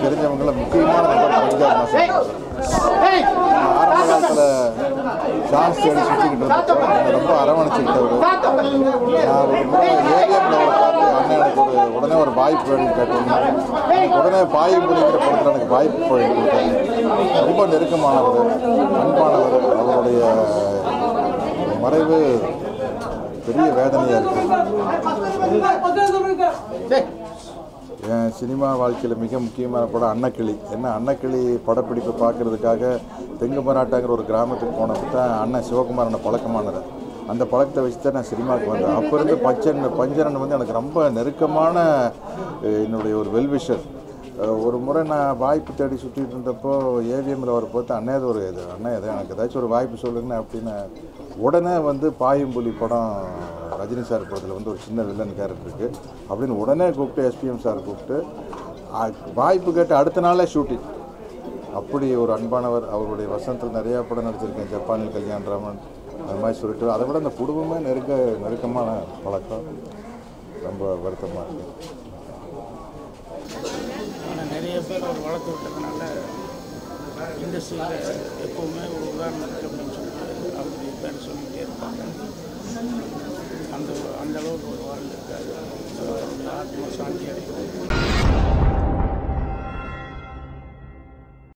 தெரிஞ்சவங்கள முக்கியமான நபர் பஞ்சாப் நாசர் நான் ஆரம்ப காலத்தில் சான்ஸ் தேடி சுற்றிக்கிட்டு இருந்தப்போ என்னை ரொம்ப அரவணைச்சிக்கிட்டவர் நான் ஒரு முறை ஏவிஎம்ல ஒரு பார்த்து அண்ணன் எனக்கு ஒரு உடனே ஒரு வாய்ப்பு வேணும்னு கேட்டோம்னா எனக்கு உடனே பாய் முடிக்கிற படத்தில் எனக்கு வாய்ப்பு வாங்கி கொடுத்தாரு ரொம்ப நெருக்கமானவர் அன்பானவர் அவருடைய மறைவு பெரிய வேதனையாக இருக்குது என் சினிமா வாழ்க்கையில் மிக முக்கியமான படம் அன்னக்கிளி என்ன அன்னக்கிளி படப்பிடிப்பு பார்க்கறதுக்காக தெங்கு மராட்டாங்கிற ஒரு கிராமத்துக்கு போனப்போ தான் அண்ணன் சிவகுமார் அண்ணன் பழக்கமானது அந்த பழக்கத்தை வச்சு தான் நான் சினிமாவுக்கு வந்தேன் அப்போ இருந்து பச்சன் பஞ்சரன் வந்து எனக்கு ரொம்ப நெருக்கமான அஹ், என்னுடைய ஒரு வெல்விஷர் ஒரு முறை நான் வாய்ப்பு தேடி சுற்றிட்டு இருந்தப்போ ஏவிஎம்மில் அவர் பார்த்து அண்ணே இது ஒரு இது அண்ணே இது எனக்கு ஏதாச்சும் ஒரு வாய்ப்பு சொல்லுங்கண்ணே அப்படின்னு உடனே வந்து பாயும்புலி படம் ரஜினி சார் படத்தில் வந்து ஒரு சின்ன வில்லன் கேரக்டர் இருக்குது அப்படின்னு உடனே கூப்பிட்டு எஸ்பிஎம் சார் கூப்பிட்டு அ- வாய்ப்பு கேட்டு அடுத்த நாளே ஷூட்டிங் அப்படி ஒரு அன்பானவர் அவருடைய வசந்தத்தில் நிறையா படம் நடிச்சிருக்கேன் ஜப்பானில் கல்யாணராமன் அது மாதிரி சொல்லிட்டு அதை விட அந்த குடும்பமே நெருக்க நெருக்கமான பழக்கம் ரொம்ப வருத்தமாக இருக்குது ஆனால் நிறைய பேர் அவர் வளர்த்து விட்டதுனால இண்டஸ்ட்ரியில் எப்போவுமே ஒரு உதாரணத்துக்கு அப்படின்னு சொல்லிட்டு அவருடைய பேர் சொல்லிகிட்டே இருப்பாங்க அந்த அந்த அளவுக்கு ஒரு வாழ்ந்துருக்காரு அவருடைய ஆத்மா சாந்தி அடையும்